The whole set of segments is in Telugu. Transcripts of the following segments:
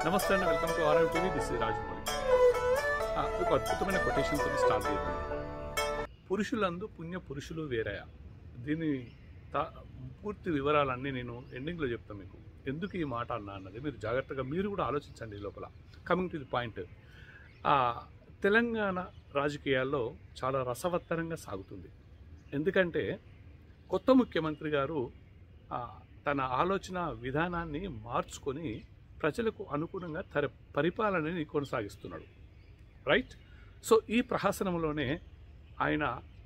నమస్తే అండి welcome to RM TV this is Rajamouli ఆ, ఒక అద్భుతమైన కొటేషన్తో స్టార్ట్ చేద్దాం పురుషులందు పుణ్య పురుషులు వేరయ దీని తా పూర్తి వివరాలన్నీ నేను ఎండింగ్లో చెప్తాను మీకు ఎందుకు ఈ మాట అన్నా అన్నది మీరు జాగ్రత్తగా మీరు కూడా ఆలోచించండి ఈ లోపల coming to the point Telangana రాజకీయాల్లో చాలా రసవత్తరంగా సాగుతుంది ఎందుకంటే కొత్త ముఖ్యమంత్రి గారు ఆ, తన ఆలోచన విధానాన్ని మార్చుకొని ప్రజలకు అనుగుణంగా తర పరిపాలనని కొనసాగిస్తున్నాడు రైట్ సో ఈ ప్రహసనంలోనే ఆయన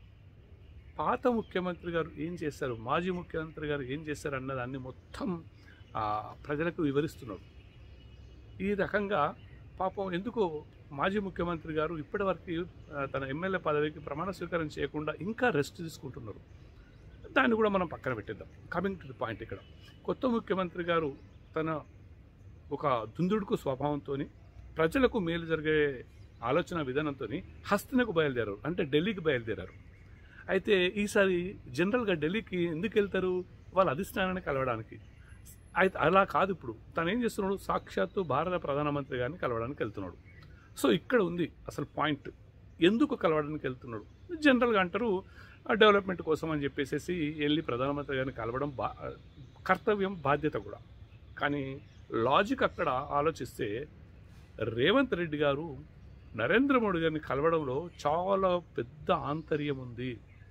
పాత ముఖ్యమంత్రి గారు ఏం చేశారు మాజీ ముఖ్యమంత్రి గారు ఏం చేశారు అన్నదాన్ని మొత్తం ఆ, ప్రజలకు వివరిస్తున్నాడు ఈ రకంగా పాపం ఎందుకు మాజీ ముఖ్యమంత్రి గారు ఇప్పటివరకు ఆ, తన ఎమ్మెల్యే పదవికి ప్రమాణ స్వీకారం చేయకుండా ఇంకా రెస్ట్ తీసుకుంటున్నారు దాన్ని కూడా మనం పక్కన పెట్టేద్దాం కమింగ్ టు ది పాయింట్ ఇక్కడ కొత్త ముఖ్యమంత్రి గారు తన ఒక దుందుడుకు స్వభావంతో ప్రజలకు మేలు జరిగే ఆలోచన విధానంతో హస్తినకు బయలుదేరారు అంటే ఢిల్లీకి బయలుదేరారు అయితే ఈసారి జనరల్గా ఢిల్లీకి ఎందుకు వెళ్తారు వాళ్ళ అధిష్టానాన్ని కలవడానికి అయితే అలా కాదు ఇప్పుడు తను ఏం చేస్తున్నాడు సాక్షాత్తు భారత ప్రధానమంత్రి గారిని కలవడానికి వెళ్తున్నాడు సో ఇక్కడ ఉంది అసలు పాయింట్ ఎందుకు కలవడానికి వెళ్తున్నాడు జనరల్గా అంటారు ఆ డెవలప్మెంట్ కోసం అని చెప్పేసి వెళ్ళి ప్రధానమంత్రి గారిని కలవడం బా కర్తవ్యం బాధ్యత కూడా కానీ లాజిక్ అక్కడ ఆలోచిస్తే రేవంత్ రెడ్డి గారు నరేంద్ర మోడీ గారిని కలవడంలో చాలా పెద్ద ఆంతర్యం ఉంది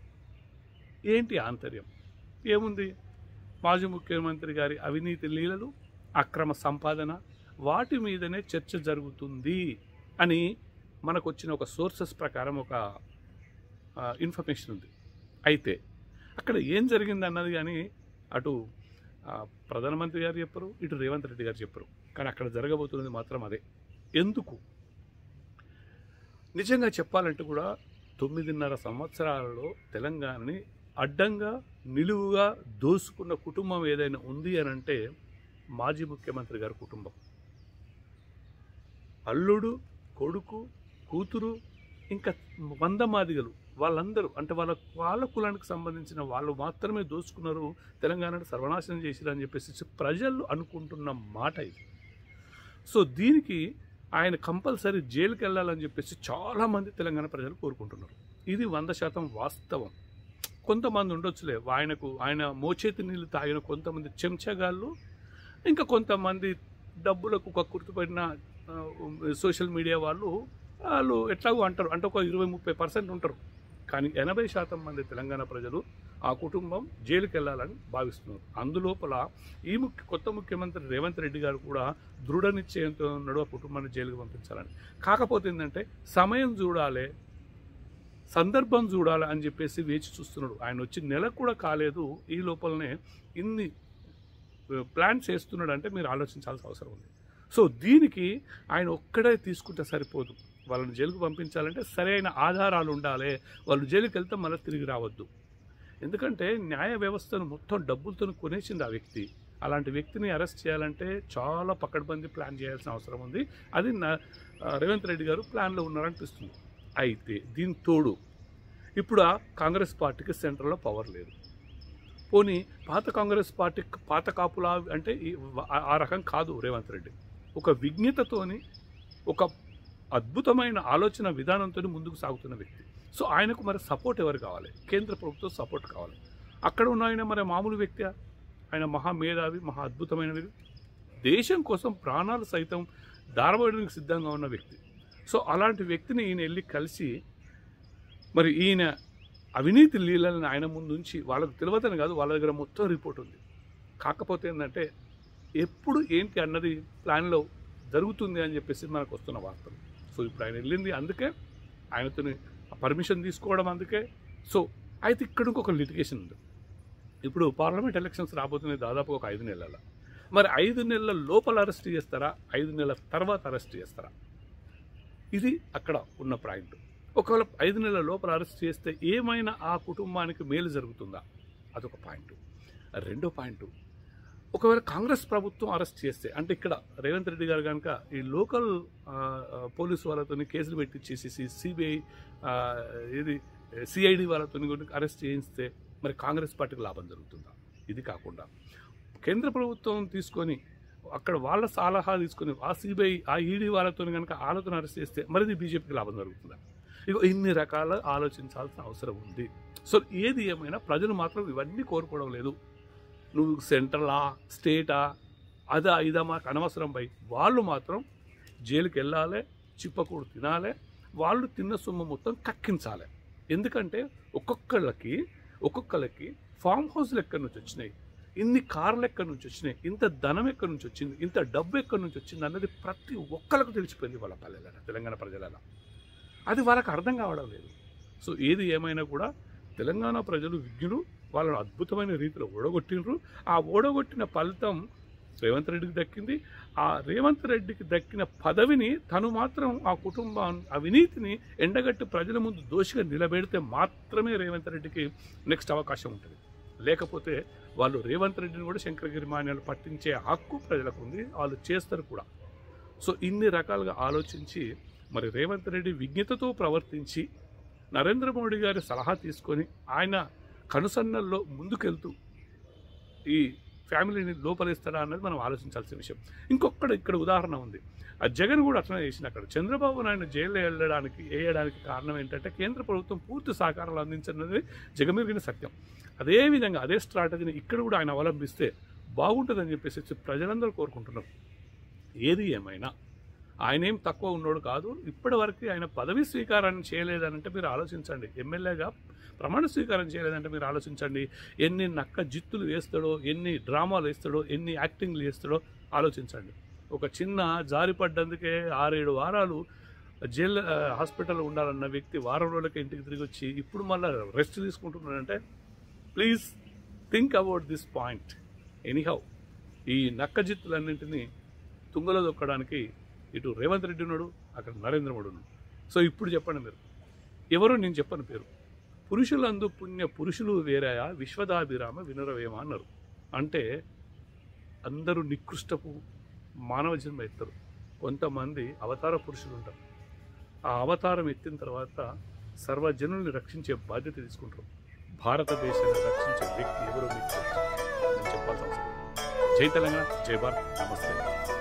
ఏంటి ఆంతర్యం ఏముంది మాజీ ముఖ్యమంత్రి గారి అవినీతి లీలలు అక్రమ సంపాదన వాటి మీదనే చర్చ జరుగుతుంది అని మనకు వచ్చిన ఒక సోర్సెస్ ప్రకారం ఒక ఇన్ఫర్మేషన్ ఉంది అయితే అక్కడ ఏం జరిగింది అన్నది కానీ అటు ఆ, ప్రధానమంత్రి గారు చెప్పరు ఇటు రేవంత్ రెడ్డి గారు చెప్పరు కానీ అక్కడ జరగబోతున్నది మాత్రం అదే ఎందుకు నిజంగా చెప్పాలంటే కూడా తొమ్మిదిన్నర సంవత్సరాలలో తెలంగాణని అడ్డంగా నిలువుగా దోసుకున్న కుటుంబం ఏదైనా ఉంది అని అంటే మాజీ ముఖ్యమంత్రి గారి కుటుంబం అల్లుడు కొడుకు కూతురు ఇంకా వంద మాదిగలు వాళ్ళందరూ అంటే వాళ్ళ వాళ్ళ కులానికి సంబంధించిన వాళ్ళు మాత్రమే దోచుకున్నారు తెలంగాణను సర్వనాశనం చేసిరు అని చెప్పేసి ప్రజలు అనుకుంటున్న మాట ఇది సో దీనికి ఆయన కంపల్సరీ జైలుకి వెళ్ళాలని చెప్పేసి చాలామంది తెలంగాణ ప్రజలు కోరుకుంటున్నారు ఇది వంద శాతం వాస్తవం కొంతమంది ఉండొచ్చులే ఆయనకు ఆయన మోచేతి నీళ్ళు తాగిన కొంతమంది చెంచగాళ్ళు ఇంకా కొంతమంది డబ్బులకు కక్కుర్తిపడిన ఆ, సోషల్ మీడియా వాళ్ళు వాళ్ళు ఎట్లాగో అంటారు అంటే ఒక ఇరవై ముప్పై పర్సెంట్ ఉంటారు కానీ ఎనభై శాతం మంది తెలంగాణ ప్రజలు ఆ కుటుంబం జైలుకి వెళ్ళాలని భావిస్తున్నారు అందులోపల ఈ ముఖ్య కొత్త ముఖ్యమంత్రి రేవంత్ రెడ్డి గారు కూడా దృఢ నిశ్చయంతో ఉన్నాడు ఆ కుటుంబాన్ని జైలుకి పంపించాలని కాకపోతే ఏంటంటే సమయం చూడాలి సందర్భం చూడాలి అని చెప్పేసి వేచి చూస్తున్నాడు ఆయన వచ్చి నెల కూడా కాలేదు ఈ లోపలనే ఇన్ని ప్లాన్ చేస్తున్నాడు అంటే మీరు ఆలోచించాల్సిన అవసరం ఉంది సో దీనికి ఆయన ఒక్కడే తీసుకుంటే సరిపోదు వాళ్ళని జైలుకు పంపించాలంటే సరైన ఆధారాలు ఉండాలి వాళ్ళు జైలుకి వెళ్తే మళ్ళీ తిరిగి రావద్దు ఎందుకంటే న్యాయ వ్యవస్థను మొత్తం డబ్బులతో కొనేసింది ఆ వ్యక్తి అలాంటి వ్యక్తిని అరెస్ట్ చేయాలంటే చాలా పకడ్బందీ ప్లాన్ చేయాల్సిన అవసరం ఉంది అది నా- ఆ, రేవంత్ రెడ్డి గారు ప్లాన్లో ఉన్నారనిపిస్తుంది అయితే దీని తోడు ఇప్పుడు ఆ కాంగ్రెస్ పార్టీకి సెంట్రల్లో పవర్ లేదు పోనీ పాత కాంగ్రెస్ పార్టీ పాత కాపులా అంటే ఈ- ఆ- ఆ రకం కాదు రేవంత్ రెడ్డి ఒక విజ్ఞతతోని ఒక అద్భుతమైన ఆలోచన విధానంతో ముందుకు సాగుతున్న వ్యక్తి సో ఆయనకు మరి సపోర్ట్ ఎవరు కావాలి కేంద్ర ప్రభుత్వం సపోర్ట్ కావాలి అక్కడ ఉన్న ఆయన మరి మామూలు వ్యక్తి ఆయన మహా మేధావి మహా అద్భుతమైన వ్యక్తి దేశం కోసం ప్రాణాలు సైతం దారబోయడానికి సిద్ధంగా ఉన్న వ్యక్తి సో అలాంటి వ్యక్తిని ఈయన వెళ్ళి కలిసి మరి ఈయన అవినీతి లీలని ఆయన ముందు ఉంచి వాళ్ళకు తెలియదని కాదు వాళ్ళ దగ్గర మొత్తం రిపోర్ట్ ఉంది కాకపోతే ఏంటంటే ఎప్పుడు ఏంటి అన్నది ప్లాన్లో జరుగుతుంది అని చెప్పేసి మనకు వస్తున్న వార్తలు సో ఇప్పుడు ఆయన వెళ్ళింది అందుకే ఆయనతో పర్మిషన్ తీసుకోవడం అందుకే సో అయితే ఇక్కడ ఇంకొక లిటిగేషన్ ఉంది ఇప్పుడు పార్లమెంట్ ఎలక్షన్స్ రాబోతున్నాయి దాదాపు ఒక ఐదు నెలల మరి ఐదు నెలల లోపల అరెస్ట్ చేస్తారా ఐదు నెలల తర్వాత అరెస్ట్ చేస్తారా ఇది అక్కడ ఉన్న పాయింట్ ఒకవేళ ఐదు నెలల లోపల అరెస్ట్ చేస్తే ఏమైనా ఆ కుటుంబానికి మేలు జరుగుతుందా అదొక పాయింట్ రెండో పాయింట్ ఒకవేళ కాంగ్రెస్ ప్రభుత్వం అరెస్ట్ చేస్తే అంటే ఇక్కడ రేవంత్ రెడ్డి గారు కనుక ఈ లోకల్ ఆ, ఆ, పోలీసు వాళ్ళతో కేసులు పెట్టించేసి సిబిఐ ఇది సిఐడి వాళ్ళతో అరెస్ట్ చేయిస్తే మరి కాంగ్రెస్ పార్టీకి లాభం జరుగుతుందా ఇది కాకుండా కేంద్ర ప్రభుత్వం తీసుకొని అక్కడ వాళ్ళ సలహా తీసుకుని ఆ సిబిఐ ఆ ఈడీ వాళ్ళతో కనుక వాళ్ళతో అరెస్ట్ చేస్తే మరిది బీజేపీకి లాభం జరుగుతుందా ఇక ఇన్ని రకాల ఆలోచించాల్సిన అవసరం ఉంది సో ఏది ఏమైనా ప్రజలు మాత్రం ఇవన్నీ కోరుకోవడం లేదు నువ్వు సెంట్రలా స్టేటా అదా ఇదా మాకు అనవసరం పై వాళ్ళు మాత్రం జైలుకి వెళ్ళాలి చిప్పకూడు తినాలి వాళ్ళు తిన్న సొమ్ము మొత్తం కక్కించాలి ఎందుకంటే ఒక్కొక్కళ్ళకి ఒక్కొక్కళ్ళకి ఫామ్ హౌస్లు ఎక్కడి నుంచి వచ్చినాయి ఇన్ని కార్లు ఎక్కడి నుంచి వచ్చినాయి ఇంత ధనం ఎక్కడి నుంచి వచ్చింది ఇంత డబ్బు ఎక్కడి నుంచి వచ్చింది అన్నది ప్రతి ఒక్కరికి తెలిసిపోయింది వాళ్ళ పల్లెలలో తెలంగాణ ప్రజలలో అది వాళ్ళకి అర్థం కావడం లేదు సో ఏది ఏమైనా కూడా తెలంగాణ ప్రజలు విజ్ఞులు వాళ్ళని అద్భుతమైన రీతిలో ఓడగొట్టినరు ఆ ఓడగొట్టిన ఫలితం రేవంత్ రెడ్డికి దక్కింది ఆ రేవంత్ రెడ్డికి దక్కిన పదవిని తను మాత్రం ఆ కుటుంబం అవినీతిని ఎండగట్టి ప్రజల ముందు దోషిగా నిలబెడితే మాత్రమే రేవంత్ రెడ్డికి నెక్స్ట్ అవకాశం ఉంటుంది లేకపోతే వాళ్ళు రేవంత్ రెడ్డిని కూడా శంకరగిరి మాన్యాలు పట్టించే హక్కు ప్రజలకు ఉంది వాళ్ళు చేస్తారు కూడా సో ఇన్ని రకాలుగా ఆలోచించి మరి రేవంత్ రెడ్డి విజ్ఞతతో ప్రవర్తించి నరేంద్ర మోడీ గారి సలహా తీసుకొని ఆయన కనుసన్నల్లో ముందుకెళ్తూ ఈ ఫ్యామిలీని లోపలిస్తాడా అన్నది మనం ఆలోచించాల్సిన విషయం ఇంకొక్కడ ఇక్కడ ఉదాహరణ ఉంది ఆ జగన్ కూడా అట్లనే చేసిన అక్కడ చంద్రబాబు నాయుడు జైల్లో వెళ్ళడానికి వేయడానికి కారణం ఏంటంటే కేంద్ర ప్రభుత్వం పూర్తి సహకారాలు అందించన్నది జగమెరిగిన సత్యం అదేవిధంగా అదే స్ట్రాటజీని ఇక్కడ కూడా ఆయన అవలంబిస్తే బాగుంటుందని చెప్పేసి ప్రజలందరూ కోరుకుంటున్నారు ఏది ఏమైనా ఆయన ఏం తక్కువ ఉన్నోడు కాదు ఇప్పటి వరకు ఆయన పదవి స్వీకారాన్ని చేయలేదనంటే మీరు ఆలోచించండి ఎమ్మెల్యేగా ప్రమాణ స్వీకారం చేయలేదంటే మీరు ఆలోచించండి ఎన్ని నక్క జిత్తులు వేస్తాడో ఎన్ని డ్రామాలు వేస్తాడో ఎన్ని యాక్టింగ్లు చేస్తాడో ఆలోచించండి ఒక చిన్న జారి పడ్డందుకే ఆరేడు వారాలు జైలు ఆ, హాస్పిటల్లో ఉండాలన్న వ్యక్తి వారం రోజులకి ఇంటికి తిరిగి వచ్చి ఇప్పుడు మళ్ళీ రెస్ట్ తీసుకుంటున్నాడంటే please think about this point anyhow ఈ నక్క జిత్తులన్నింటినీ తుంగలో దొక్కడానికి ఇటు రేవంత్ రెడ్డి ఉన్నాడు అక్కడ నరేంద్ర మోడీ ఉన్నాడు సో ఇప్పుడు చెప్పండి మీరు ఎవరు నేను చెప్పను పేరు పురుషులందు పుణ్య పురుషులు వేరాయా విశ్వదాభిరామ వినురవేమ అన్నారు అంటే అందరూ నికృష్టపు మానవ జన్మ ఎత్తరు కొంతమంది అవతార పురుషులు ఉంటారు ఆ అవతారం ఎత్తిన తర్వాత సర్వజనుల్ని రక్షించే బాధ్యత తీసుకుంటారు భారతదేశాన్ని రక్షించే వ్యక్తి ఎవరో మీకు తెలుసు. నేను చెప్పాల్సిన అవసరం లేదు. జై తెలంగాణ జై భారత్ నమస్తే